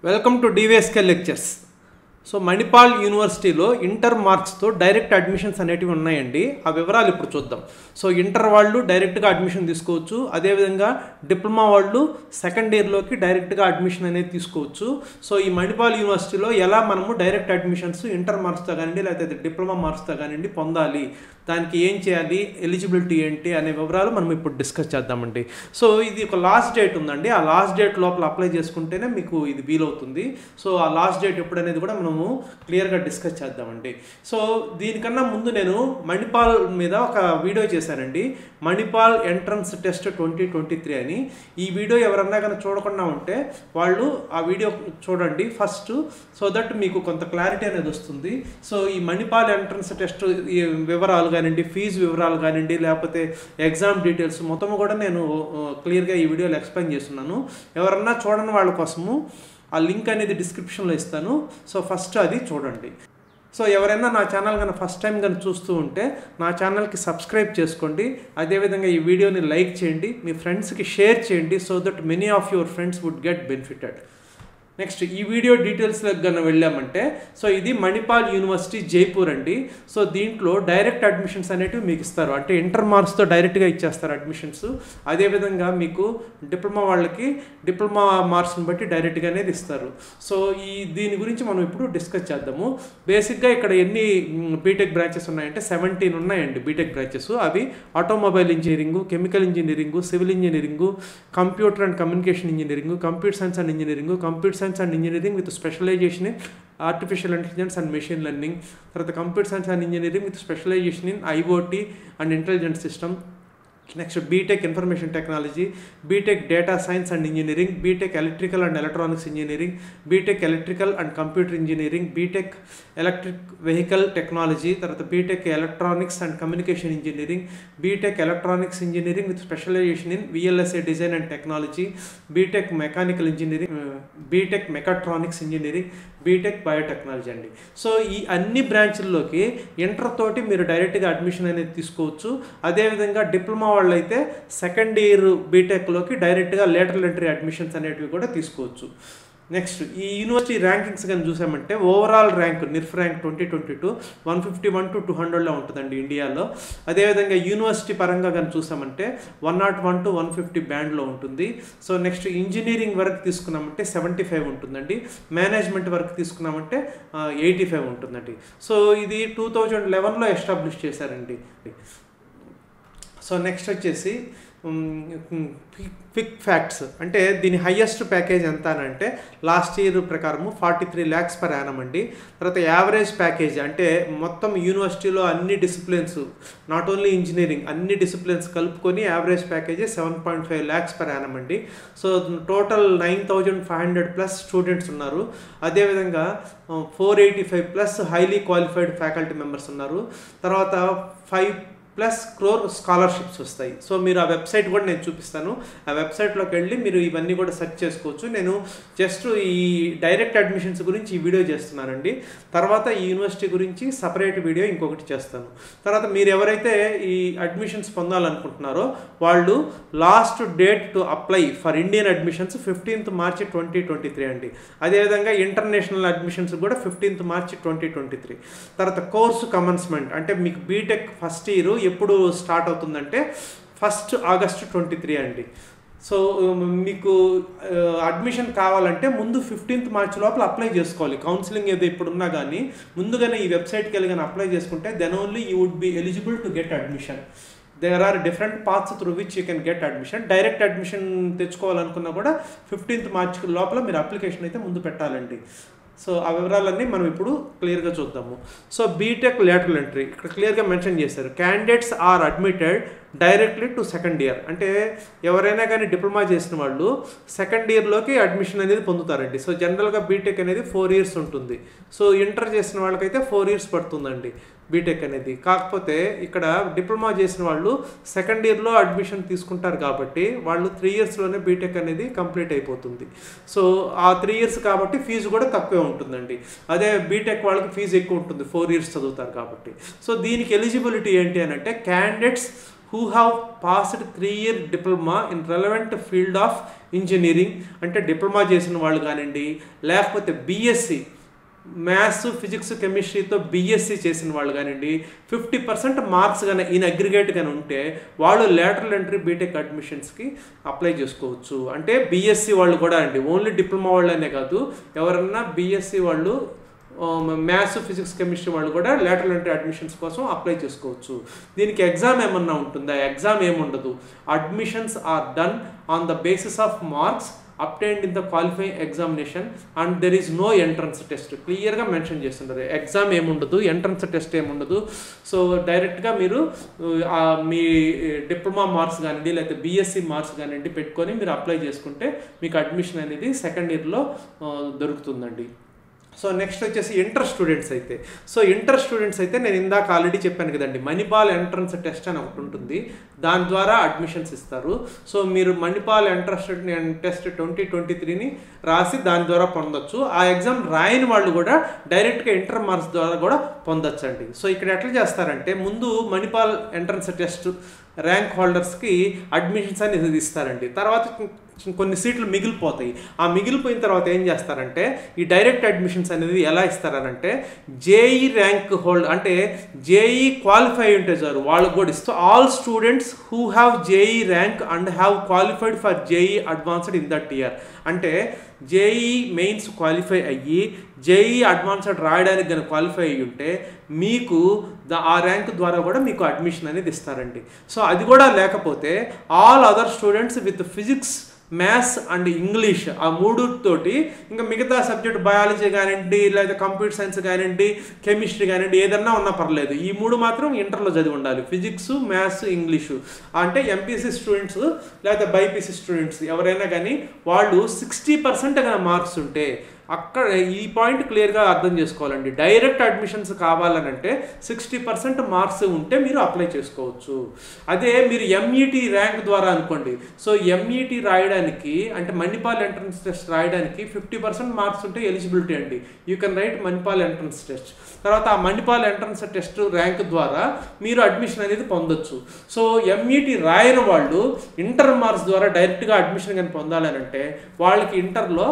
welcome to DVSK lectures so Manipal యూనివర్సిటీలో inter మార్క్స్తో direct admissions అనేటివి ఉన్నాయండి ఆ వివరాలు ఇప్పుడు చూద్దాం సో ఇంటర్ వాళ్ళు డైరెక్ట్గా అడ్మిషన్ తీసుకోవచ్చు అదేవిధంగా డిప్లొమా వాళ్ళు సెకండ్ ఇయర్లోకి డైరెక్ట్గా అడ్మిషన్ అనేది తీసుకోవచ్చు సో ఈ మణిపాల్ యూనివర్సిటీలో ఎలా మనము డైరెక్ట్ అడ్మిషన్స్ ఇంటర్ మార్క్స్తో కానివ్వండి లేకపోతే డిప్లొమా మార్క్స్తో కానివ్వండి పొందాలి దానికి ఏం చేయాలి ఎలిజిబిలిటీ ఏంటి అనే వివరాలు మనం ఇప్పుడు డిస్కస్ చేద్దామండి సో ఇది ఒక లాస్ట్ డేట్ ఉందండి ఆ లాస్ట్ డేట్ లోపల అప్లై చేసుకుంటేనే మీకు ఇది వీలవుతుంది సో ఆ లాస్ట్ డేట్ ఎప్పుడనేది కూడా మనము క్లియర్గా డిస్కస్ చేద్దామండి సో దీనికన్నా ముందు నేను మణిపాల్ మీద ఒక వీడియో చేశానండి Manipal entrance test twenty twenty three అని ఈ వీడియో ఎవరన్నా కానీ చూడకుండా ఉంటే వాళ్ళు ఆ వీడియో చూడండి ఫస్ట్ సో దట్ మీకు కొంత క్లారిటీ అనేది వస్తుంది సో ఈ మణిపాల్ ఎంట్రన్స్ టెస్ట్ ఈ వివరాలు కానివ్వండి ఫీజు వివరాలు కానివ్వండి లేకపోతే ఎగ్జామ్ డీటెయిల్స్ మొత్తం కూడా నేను క్లియర్గా ఈ వీడియోలో ఎక్స్ప్లెయిన్ చేస్తున్నాను ఎవరన్నా చూడని వాళ్ళ కోసము ఆ లింక్ అనేది డిస్క్రిప్షన్లో ఇస్తాను సో ఫస్ట్ అది చూడండి సో ఎవరైనా నా ఛానల్ కనుక ఫస్ట్ టైం కనుక చూస్తూ ఉంటే నా ఛానల్కి సబ్స్క్రైబ్ చేసుకోండి అదేవిధంగా ఈ వీడియోని లైక్ చేయండి మీ ఫ్రెండ్స్కి షేర్ చేయండి so that many of your friends would get benefited next ఈ వీడియో డీటెయిల్స్లోకి కన్నా వెళ్ళామంటే సో ఇది మణిపాల్ యూనివర్సిటీ జైపూర్ అండి సో దీంట్లో డైరెక్ట్ అడ్మిషన్స్ అనేటివి మీకు ఇస్తారు అంటే ఇంటర్ మార్క్స్తో డైరెక్ట్గా ఇచ్చేస్తారు అడ్మిషన్స్ అదేవిధంగా మీకు డిప్లొమా వాళ్ళకి డిప్లొమా మార్క్స్ని బట్టి డైరెక్ట్గా అనేది ఇస్తారు సో ఈ దీని గురించి మనం ఇప్పుడు డిస్కస్ చేద్దాము బేసిక్గా ఇక్కడ ఎన్ని బీటెక్ బ్రాంచెస్ ఉన్నాయంటే సెవెంటీన్ ఉన్నాయండి బీటెక్ బ్రాంచెస్ అవి automobile engineering chemical engineering civil engineering computer and communication engineering computer science and engineering computer science and engineering with specialization in artificial intelligence and machine learning తర్వాత computer science and engineering with specialization in IoT and intelligent system next BTech information technology BTech data science and engineering BTech electrical and electronics engineering BTech electrical and computer engineering BTech electric vehicle technology తర్వాత BTech electronics and communication engineering BTech electronics engineering with specialization in VLSI design and technology BTech mechanical engineering BTech mechatronics engineering BTech biotechnology అండి so ఈ అన్ని బ్రాంచ్ల్లోకి inter తోటి మీరు డైరెక్ట్గా admission అనేది తీసుకోవచ్చు అదేవిధంగా డిప్లొమా వాళ్ళు అయితే సెకండ్ ఇయర్ బీటెక్లోకి డైరెక్ట్గా లేటరల్ ఎంట్రీ అడ్మిషన్స్ అనేటివి కూడా తీసుకోవచ్చు నెక్స్ట్ ఈ యూనివర్సిటీ ర్యాంకింగ్స్ కానీ చూసామంటే overall rank NIRF rank twenty twenty two one fifty one to two హండ్రెడ్లో ఉంటుందండి ఇండియాలో అదేవిధంగా యూనివర్సిటీ పరంగా కానీ చూసామంటే one not one to one fifty బ్యాండ్లో ఉంటుంది సో నెక్స్ట్ ఇంజనీరింగ్ వర్క్ తీసుకున్నామంటే సెవెంటీ ఫైవ్ ఉంటుందండి మేనేజ్మెంట్ వర్క్ తీసుకున్నామంటే ఎయిటీ ఫైవ్ ఉంటుందండి సో ఇది టూ థౌజండ్ లెవెన్లో ఎస్టాబ్లిష్ చేశారండి సో నెక్స్ట్ వచ్చేసి క్విక్ ఫ్యాక్ట్స్ అంటే దీని హయ్యెస్ట్ ప్యాకేజ్ ఎంత అని అంటే లాస్ట్ ఇయర్ ప్రకారము forty three lakhs per annum అండి తర్వాత యావరేజ్ ప్యాకేజ్ అంటే మొత్తం యూనివర్సిటీలో అన్ని డిసిప్లిన్స్ నాట్ ఓన్లీ ఇంజనీరింగ్ అన్ని డిసిప్లిన్స్ కలుపుకొని average package seven point five lakhs per annum అండి so total nine thousand five hundred plus students ఉన్నారు అదేవిధంగా four eighty five plus highly qualified faculty members ఉన్నారు తర్వాత ఫైవ్ ప్లస్ క్రోర్ స్కాలర్షిప్స్ వస్తాయి so మీరు ఆ వెబ్సైట్ కూడా నేను చూపిస్తాను ఆ వెబ్సైట్లోకి వెళ్ళి మీరు ఇవన్నీ కూడా సెర్చ్ చేసుకోవచ్చు నేను జస్ట్ ఈ డైరెక్ట్ అడ్మిషన్స్ గురించి ఈ వీడియో చేస్తున్నానండి తర్వాత ఈ యూనివర్సిటీ గురించి సపరేట్ వీడియో ఇంకొకటి చేస్తాను తర్వాత మీరు ఎవరైతే ఈ అడ్మిషన్స్ పొందాలనుకుంటున్నారో వాళ్ళు last date to apply for Indian admissions fifteenth March twenty twenty three అండి అదేవిధంగా ఇంటర్నేషనల్ అడ్మిషన్స్ కూడా fifteenth March twenty twenty three తర్వాత కోర్సు కమన్స్మెంట్ అంటే మీకు బీటెక్ ఫస్ట్ ఇయర్ ఎప్పుడు స్టార్ట్ అవుతుందంటే ఫస్ట్ ఆగస్ట్ ట్వంటీ త్రీ అండి సో మీకు అడ్మిషన్ కావాలంటే ముందు ఫిఫ్టీన్త్ మార్చ్ లోపల అప్లై చేసుకోవాలి కౌన్సిలింగ్ ఏదో ఇప్పుడున్నా కానీ ముందుగానే ఈ వెబ్సైట్కి వెళ్ళి కానీ అప్లై చేసుకుంటే then only you would be eligible to get admission there are different paths through which you can get admission direct admission తెచ్చుకోవాలనుకున్నా కూడా ఫిఫ్టీన్త్ మార్చ్ లోపల మీరు అప్లికేషన్ అయితే ముందు పెట్టాలండి సో ఆ వివరాలన్నీ మనం ఇప్పుడు క్లియర్గా చూద్దాము సో బీటెక్ లేటరల్ ఎంట్రీ ఇక్కడ క్లియర్గా మెన్షన్ చేశారు candidates are admitted directly to second year అంటే ఎవరైనా కానీ డిప్లొమా చేసిన వాళ్ళు సెకండ్ ఇయర్లోకి అడ్మిషన్ అనేది పొందుతారండి సో జనరల్గా బీటెక్ అనేది ఫోర్ ఇయర్స్ ఉంటుంది సో ఇంటర్ చేసిన వాళ్ళకైతే ఫోర్ ఇయర్స్ పడుతుందండి బీటెక్ అనేది కాకపోతే ఇక్కడ డిప్లొమా చేసిన వాళ్ళు సెకండ్ ఇయర్లో అడ్మిషన్ తీసుకుంటారు కాబట్టి వాళ్ళు త్రీ ఇయర్స్లోనే బీటెక్ అనేది కంప్లీట్ అయిపోతుంది సో ఆ త్రీ ఇయర్స్ కాబట్టి ఫీజు కూడా తక్కువే ఉంటుందండి అదే బీటెక్ వాళ్ళకి ఫీజు ఎక్కువ ఉంటుంది ఫోర్ ఇయర్స్ చదువుతారు కాబట్టి సో దీనికి ఎలిజిబిలిటీ ఏంటి అని అంటే candidates who have passed three year diploma in relevant field of engineering అంటే డిప్లొమా చేసిన వాళ్ళు కానివ్వండి లేకపోతే బీఎస్సీ మ్యాథ్స్ ఫిజిక్స్ కెమిస్ట్రీతో బీఎస్సీ చేసిన వాళ్ళు కానివ్వండి ఫిఫ్టీ పర్సెంట్ మార్క్స్ కానీ ఇన్ అగ్రిగేట్ కానీ ఉంటే వాళ్ళు లేటరల్ ఎంట్రీ బీటెక్ అడ్మిషన్స్కి అప్లై చేసుకోవచ్చు అంటే బీఎస్సీ వాళ్ళు కూడా అండి ఓన్లీ డిప్లొమా వాళ్ళనే కాదు ఎవరన్నా బీఎస్సీ వాళ్ళు మ్యాథ్స్ ఫిజిక్స్ కెమిస్ట్రీ వాళ్ళు కూడా లేటరల్ ఎంట్రీ అడ్మిషన్స్ కోసం అప్లై చేసుకోవచ్చు దీనికి ఎగ్జామ్ ఏమన్నా ఉంటుందా ఎగ్జామ్ ఏముండదు admissions are done on the basis of marks obtained in the qualifying examination and there is no entrance test క్లియర్గా మెన్షన్ చేస్తుంటారు ఎగ్జామ్ ఏముండదు ఎంట్రన్స్ టెస్ట్ ఏముండదు సో డైరెక్ట్గా మీరు ఆ, మీ డిప్లొమా మార్క్స్ కానివ్వండి లేకపోతే బీఎస్సీ మార్క్స్ కానివ్వండి పెట్టుకొని మీరు అప్లై చేసుకుంటే మీకు అడ్మిషన్ అనేది సెకండ్ ఇయర్లో దొరుకుతుందండి సో నెక్స్ట్ వచ్చేసి ఇంటర్ స్టూడెంట్స్ అయితే సో ఇంటర్ స్టూడెంట్స్ అయితే నేను ఇందాక ఆల్రెడీ చెప్పాను కదండి మణిపాల్ ఎంట్రన్స్ టెస్ట్ అని ఒకటి ఉంటుంది దాని ద్వారా అడ్మిషన్స్ ఇస్తారు సో మీరు Manipal entrance test twenty twenty త్రీని రాసి దాని ద్వారా పొందొచ్చు ఆ ఎగ్జామ్ రాయని వాళ్ళు కూడా డైరెక్ట్గా ఇంటర్ మార్క్స్ ద్వారా కూడా పొందొచ్చండి సో ఇక్కడ ఎట్లా చేస్తారంటే ముందు మణిపాల్ ఎంట్రన్స్ టెస్ట్ ర్యాంక్ హోల్డర్స్కి అడ్మిషన్స్ అనేది ఇస్తారండి తర్వాత కొన్ని సీట్లు మిగిలిపోతాయి ఆ మిగిలిపోయిన తర్వాత ఏం చేస్తారంటే ఈ డైరెక్ట్ అడ్మిషన్స్ అనేది ఎలా ఇస్తారనంటే జేఈ ర్యాంక్ హోల్డ్ అంటే జేఈ క్వాలిఫై ఉంటే చాలు వాళ్ళకు కూడా ఇస్తూ all students who have JEE rank and have qualified for JEE advanced in that year అంటే జేఈ మెయిన్స్ క్వాలిఫై అయ్యి జేఈ అడ్వాన్స్డ్ రాయడానికి కనుక క్వాలిఫై అయ్యి ఉంటే మీకు ద ఆ ర్యాంక్ ద్వారా కూడా మీకు అడ్మిషన్ అనేది ఇస్తారండి సో అది కూడా లేకపోతే all other students with physics maths and English ఆ మూడుతోటి ఇంకా మిగతా సబ్జెక్ట్ బయాలజీ కానివ్వండి లేదా కంప్యూటర్ సైన్స్ కానివ్వండి కెమిస్ట్రీ కానివ్వండి ఏదన్నా ఉన్నా పర్లేదు ఈ మూడు మాత్రం ఇంటర్లో చదివి ఉండాలి ఫిజిక్స్ మ్యాథ్స్ ఇంగ్లీషు అంటే ఎంపీసీ స్టూడెంట్స్ లేదా బైపీసీ స్టూడెంట్స్ ఎవరైనా కానీ వాళ్ళు సిక్స్టీ పర్సెంట్ మార్క్స్ ఉంటే అక్కడ ఈ పాయింట్ క్లియర్గా అర్థం చేసుకోవాలండి డైరెక్ట్ అడ్మిషన్స్ కావాలనంటే సిక్స్టీ పర్సెంట్ మార్క్స్ ఉంటే మీరు అప్లై చేసుకోవచ్చు అదే మీరు ఎంఈటీ ర్యాంక్ ద్వారా అనుకోండి సో ఎంఈటీ రాయడానికి అంటే మణిపాల్ ఎంట్రన్స్ టెస్ట్ రాయడానికి ఫిఫ్టీ పర్సెంట్ మార్క్స్ ఉంటే ఎలిజిబిలిటీ అండి you can write Manipal entrance test తర్వాత ఆ మణిపాల్ ఎంట్రన్స్ టెస్ట్ ర్యాంక్ ద్వారా మీరు అడ్మిషన్ అనేది పొందొచ్చు సో ఎంఈటీ రాయని వాళ్ళు ఇంటర్ మార్క్స్ ద్వారా డైరెక్ట్గా అడ్మిషన్ కానీ పొందాలనంటే వాళ్ళకి ఇంటర్లో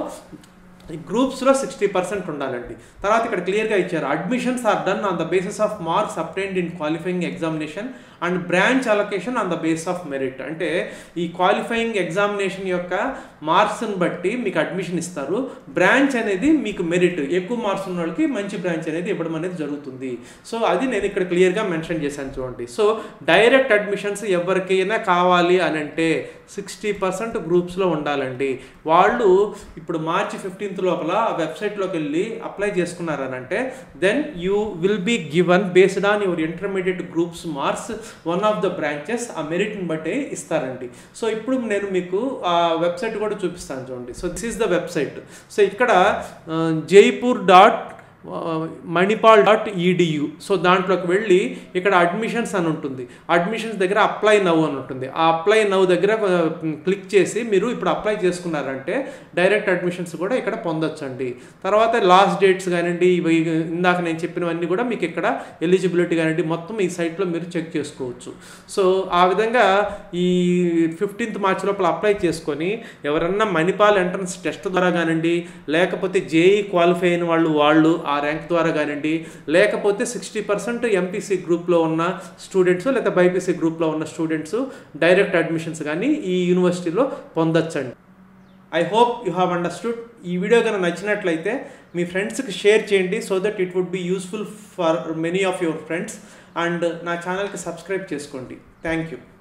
ఈ గ్రూప్స్లో సిక్స్టీ పర్సెంట్ ఉండాలండి తర్వాత ఇక్కడ క్లియర్గా ఇచ్చారు admissions are done on the basis of marks obtained in qualifying examination and branch allocation on the base of merit అంటే ఈ క్వాలిఫైయింగ్ ఎగ్జామినేషన్ యొక్క మార్క్స్ని బట్టి మీకు అడ్మిషన్ ఇస్తారు బ్రాంచ్ అనేది మీకు మెరిట్ ఎక్కువ మార్క్స్ ఉన్న వాళ్ళకి మంచి బ్రాంచ్ అనేది ఇవ్వడం అనేది జరుగుతుంది సో అది నేను ఇక్కడ క్లియర్గా మెన్షన్ చేశాను చూడండి సో డైరెక్ట్ అడ్మిషన్స్ ఎవరికైనా కావాలి అని అంటే సిక్స్టీ పర్సెంట్ గ్రూప్స్లో ఉండాలండి వాళ్ళు ఇప్పుడు మార్చి ఫిఫ్టీన్త్ లోపల ఆ వెబ్సైట్లోకి వెళ్ళి అప్లై చేసుకున్నారనంటే then you will be given based on your intermediate groups marks one of the branches ఆ మెరిట్ని బట్టి ఇస్తారండి సో ఇప్పుడు నేను మీకు ఆ వెబ్సైట్ కూడా చూపిస్తాను చూడండి so this is the website so ఇక్కడ Jaipur dot Manipal dot E D U so దాంట్లోకి వెళ్ళి ఇక్కడ అడ్మిషన్స్ అని ఉంటుంది అడ్మిషన్స్ దగ్గర అప్లై నవ్ అని ఉంటుంది ఆ అప్లై నవ్ దగ్గర క్లిక్ చేసి మీరు ఇప్పుడు అప్లై చేసుకున్నారంటే డైరెక్ట్ అడ్మిషన్స్ కూడా ఇక్కడ పొందొచ్చండి తర్వాత లాస్ట్ డేట్స్ కానివ్వండి ఇవి ఇందాక నేను చెప్పినవన్నీ కూడా మీకు ఇక్కడ ఎలిజిబిలిటీ కానివ్వండి మొత్తం ఈ సైట్లో మీరు చెక్ చేసుకోవచ్చు సో ఆ విధంగా ఈ ఫిఫ్టీన్త్ మార్చ్ లోపల అప్లై చేసుకొని ఎవరన్నా మణిపాల్ ఎంట్రన్స్ టెస్ట్ ద్వారా కానివ్వండి లేకపోతే జేఈ క్వాలిఫై అయిన వాళ్ళు వాళ్ళు ఆ ర్యాంక్ ద్వారా కానివ్వండి లేకపోతే సిక్స్టీ పర్సెంట్ ఎంపీసీ గ్రూప్లో ఉన్న స్టూడెంట్స్ లేదా బైపీసీ గ్రూప్లో ఉన్న స్టూడెంట్స్ డైరెక్ట్ అడ్మిషన్స్ కానీ ఈ యూనివర్సిటీలో పొందొచ్చండి I hope you have understood ఈ వీడియో కనుక నచ్చినట్లయితే మీ ఫ్రెండ్స్కి షేర్ చేయండి so that it would be useful for many of your friends and నా ఛానల్కి సబ్స్క్రైబ్ చేసుకోండి థ్యాంక్ యూ